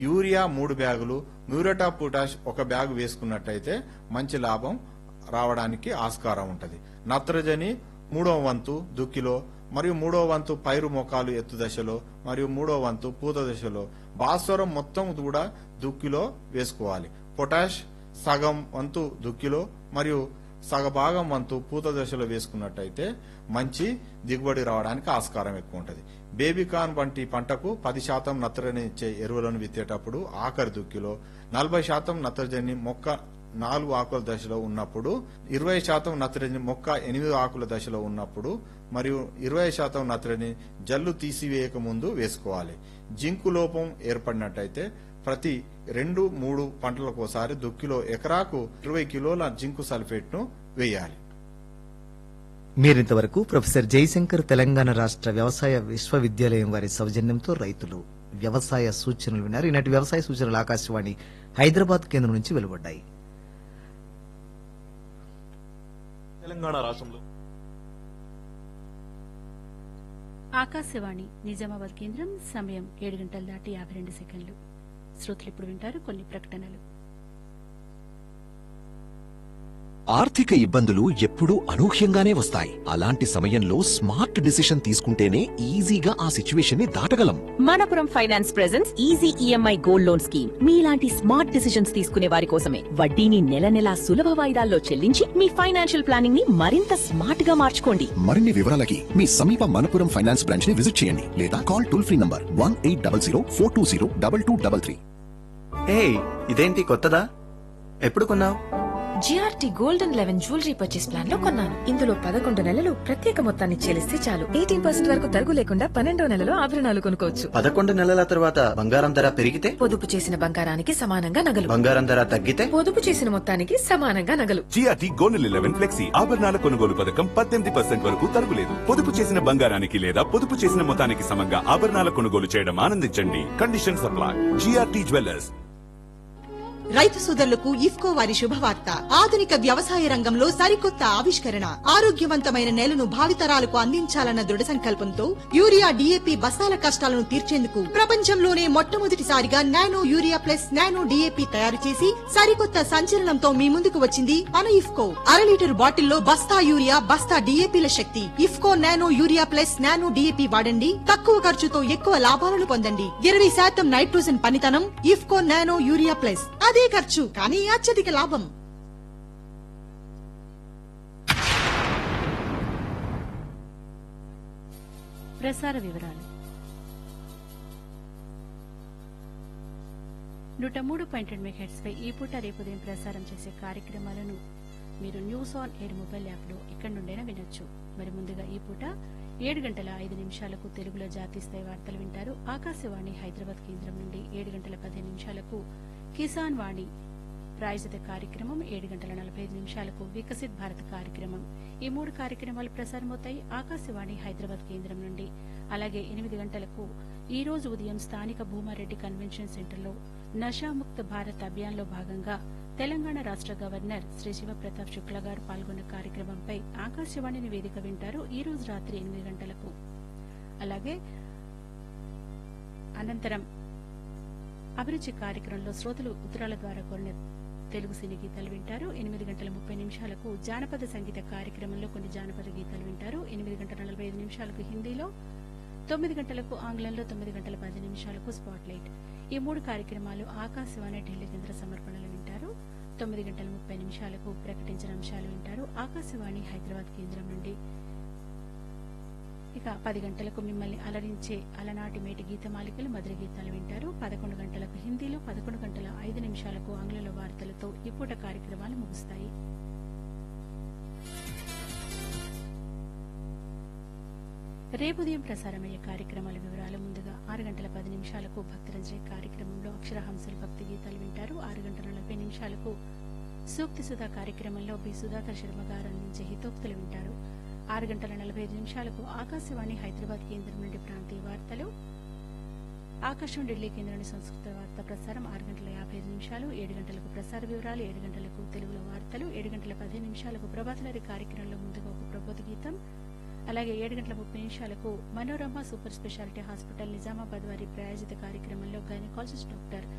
urea మూడు బ్యాగులు మ్యూరటా potash ఒక బ్యాగు వేసుకున్నట్టయితే మంచి లాభం రావడానికి ఆస్కారం ఉంటది నత్రజని మూడవ వంతు దుక్కిలో మరియు మూడో వంతు పైరు మొఖాలు ఎత్తు దశలో మరియు మూడో వంతు పూత దశలో భాస్వరం మొత్తం కూడా దుక్కిలో వేసుకోవాలి పొటాష్ సగం వంతు దుక్కిలో మరియు సగభాగం వంతు పూత దశలో వేసుకున్నట్టయితే మంచి దిగుబడి రావడానికి ఆస్కారం ఎక్కువ ఉంటుంది బేబీకాన్ వంటి పంటకు పది శాతం నత్రజని ఇచ్చే ఎరువులను విత్తేటప్పుడు ఆఖరి దుక్కిలో నలభై శాతం నత్రజని మొక్క నాలుగు ఆకుల దశలో ఉన్నప్పుడు ఇరవై శాతం నత్రజని మొక్క ఎనిమిది ఆకుల దశలో ఉన్నప్పుడు మరియు ఇరవై శాతం నత్రజని జల్లు తీసివేయక ముందు వేసుకోవాలి జింకు లోపం ఏర్పడినట్టయితే ప్రతి రెండు మూడు పంటలకోసారి దుక్కిలో ఎకరాకు ఇరవై కిలోల జింకు సల్ఫేట్ ను వేయాలి మీరింతవరకు ప్రొఫెసర్ జయశంకర్ తెలంగాణ రాష్ట్ర వ్యవసాయ విశ్వవిద్యాలయం వారి సౌజన్యంతో రైతులు వ్యవసాయ సూచనలు విన్నారు ఈనాటి వ్యవసాయ సూచనలు ఆకాశవాణి హైదరాబాద్ కేంద్రం నుంచి వెలువడ్డాయి తెలంగాణ రాష్ట్రంలో ఆకాశవాణి నిజామాబాద్ కేంద్రం సమయం ఏడు గంటల దాటి యాభై రెండు సెకండ్లు శ్రోతలు ఇప్పుడు వింటారు కొన్ని ప్రకటనలు ఆర్థిక ఇబ్బందులు ఎప్పుడూ అనూహ్యంగానే వస్తాయి అలాంటి సమయంలో స్మార్ట్ డిసిషన్ తీసుకుంటేనే ఈజీగా ఆ సిచ్యువేషన్ ని దాటగలం Manappuram finance presents easy EMI gold loan scheme మీలాంటి స్మార్ట్ డిసిషన్స్ తీసుకునే వారి కోసమే వడ్డీని నెల నెలా సులభ వాయిదాల్లో చెల్లించి మీ ఫైనాన్షియల్ ప్లానింగ్ ని మరింత స్మార్ట్ గా మార్చుకోండి మరిన్ని వివరాలకి మీ సమీప మనపురం ఫైనాన్స్ బ్రాంచ్ ని విజిట్ చేయండి లేదా call toll free number one eight double zero four two zero double two double three ఏయ్ ఇదేంటి కొత్తదా ఎప్పుడు కొన్నావు GRT gold and eleven jewellery purchase plan లో కొన్నాను ఇందులో పదకొండు నెలలు ప్రత్యేక మొత్తాన్ని చెల్లిస్తే చాలు ఎయిటీన్ పర్సెంట్ వరకు తరుగు లేకుండా పన్నెండో నెలలో ఆభరణాలు కొనుక్కోవచ్చు పదకొండు నెలల తర్వాత బంగారం ధర పెరిగితే పొదుపు చేసిన బంగారానికి సమానంగా నగలు బంగారం ధర తగ్గితే పొదుపు చేసిన మొత్తానికి సమానంగా నగలు జిఆర్టీ గోల్డ్ లెవెన్ ఫ్లెక్సీ ఆభరణాల కొనుగోలు పథకం పద్దెనిమిది పర్సెంట్ వరకు తరుగులేదు పొదుపు చేసిన బంగారానికి లేదా పొదుపు చేసిన మొత్తానికి సమంగా ఆభరణాల కొనుగోలు చేయడం ఆనందించండి కండిషన్ సప్లై జిఆర్టీ జ్యువెలర్స్ రైతు సోదరులకు ఇఫ్కో వారి శుభవార్త ఆధునిక వ్యవసాయ రంగంలో సరికొత్త ఆవిష్కరణ ఆరోగ్యవంతమైన నేలను భావితరాలకు అందించాలన్న దృఢ సంకల్పంతో యూరియా డిఏపి బస్తాల కష్టాలను తీర్చేందుకు ప్రపంచంలోనే మొట్టమొదటిసారిగా nano urea plus nano DAP తయారు చేసి సరికొత్త సంచలనంతో మీ ముందుకు వచ్చింది మన ఇఫ్కో అర లీటర్ బాటిల్లో బస్తా యూరియా బస్తా డిఏపిల శక్తి IFFCO nano urea plus nano DAP వాడండి తక్కువ ఖర్చుతో ఎక్కువ లాభాలను పొందండి ఇరవై శాతం నైట్రోజన్ పనితనం ఇఫ్కో నానో యూరియా ప్లస్ అదే ఖర్చు కానీ అత్యధిక లాభం ప్రసార వివరాలు నూట మూడు పాయింట్ రెండు మెగాహెట్స్ పై ఈ పూట రేపు ఉదయం ప్రసారం చేసే కార్యక్రమాలను మీరు news on air mobile app లో ఎక్కడి నుండైనా వినొచ్చు మరి ముందుగా ఈ పూట ఏడు గంటల ఐదు నిమిషాలకు తెలుగులో జాతీయ స్థాయి వార్తలు వింటారు ఆకాశవాణి హైదరాబాద్ కేంద్రం నుండి ఏడు గంటల పదిహేను నిమిషాలకు కిసాన్ వాణి ప్రాయోజిత కార్యక్రమం ఏడు గంటల నలభై ఐదు నిమిషాలకు వికసిత్ భారత్ కార్యక్రమం ఈ మూడు కార్యక్రమాలు ప్రసారమవుతాయి ఆకాశవాణి హైదరాబాద్ కేంద్రం నుండి అలాగే ఎనిమిది గంటలకు ఈ రోజు ఉదయం స్థానిక భూమారెడ్డి కన్వెన్షన్ సెంటర్లో నషాముక్త భారత్ అభియాన్లో భాగంగా తెలంగాణ రాష్ట గవర్నర్ శ్రీ శివప్రతాప్ శుక్లా గారు పాల్గొన్న కార్యక్రమంపై ఆకాశవాణి నివేదిక వింటారు ఈ రోజు రాత్రి ఎనిమిది గంటలకు అలాగే అనంతరం అభిరుచి కార్యక్రమంలో శ్రోతలు ఉత్తరాల ద్వారా కోరిన తెలుగు సినీ గీతాలు వింటారు ఎనిమిది గంటల ముప్పై నిమిషాలకు జానపద సంగీత కార్యక్రమంలో కొన్ని జానపద గీతాలు వింటారు ఎనిమిది గంటల నలభై ఐదు నిమిషాలకు హిందీలో తొమ్మిది గంటలకు ఆంగ్లంలో తొమ్మిది గంటల పది నిమిషాలకు స్పాట్ లైట్ ఈ మూడు కార్యక్రమాలు ఆకాశవాణి ఢిల్లీ కేంద్ర సమర్పణలు వింటారు తొమ్మిది గంటల ముప్పై నిమిషాలకు ప్రకటించిన అంశాలు వింటారు ఆకాశవాణి హైదరాబాద్ కేంద్రం నుండి ఇక పది గంటలకు మిమ్మల్ని అలరించే అలనాటి మేటి గీతమాలికలు మధుర గీతాలు వింటారు పదకొండు గంటలకు హిందీలో పదకొండు గంటల ఐదు నిమిషాలకు ఆంగ్లంలో వార్తలతో ఈ పూట కార్యక్రమాలు ముగుస్తాయి రేపు ఉదయం ప్రసారమయ్యే కార్యక్రమాల వివరాలు ముందుగా ఆరు గంటల పది నిమిషాలకు భక్తరంజయ కార్యక్రమంలో అక్షరహంసలు భక్తి గీతాలు వింటారు ఆరు గంటల నలభై నిమిషాలకు సూక్తి సుధా కార్యక్రమంలో బి సుధాకర్ శర్మ గారు అందించే హితోక్తులు వింటారు ఆరు గంటల నలభై ఐదు నిమిషాలకు ఆకాశవాణి హైదరాబాద్ కేంద్రం నుండి ప్రాంతీయ వార్తలు ఆకాశం ఢిల్లీ కేంద్రాన్ని సంస్కృత వార్త ప్రసారం ఆరు గంటల యాభై ఐదు నిమిషాలు ఏడు గంటలకు ప్రసార వివరాలు ఏడు గంటలకు తెలుగులో వార్తలు ఏడు గంటల పదిహేను నిమిషాలకు ప్రభాతలరి కార్యక్రమంలో ముందుగా ఒక ప్రబోధ గీతం అలాగే ఏడు గంటల ముప్పై నిమిషాలకు Manorama super speciality hospital Nizamabad వారి ప్రాయోజిత కార్యక్రమంలో గైనకాలజిస్ట్ డాక్టర్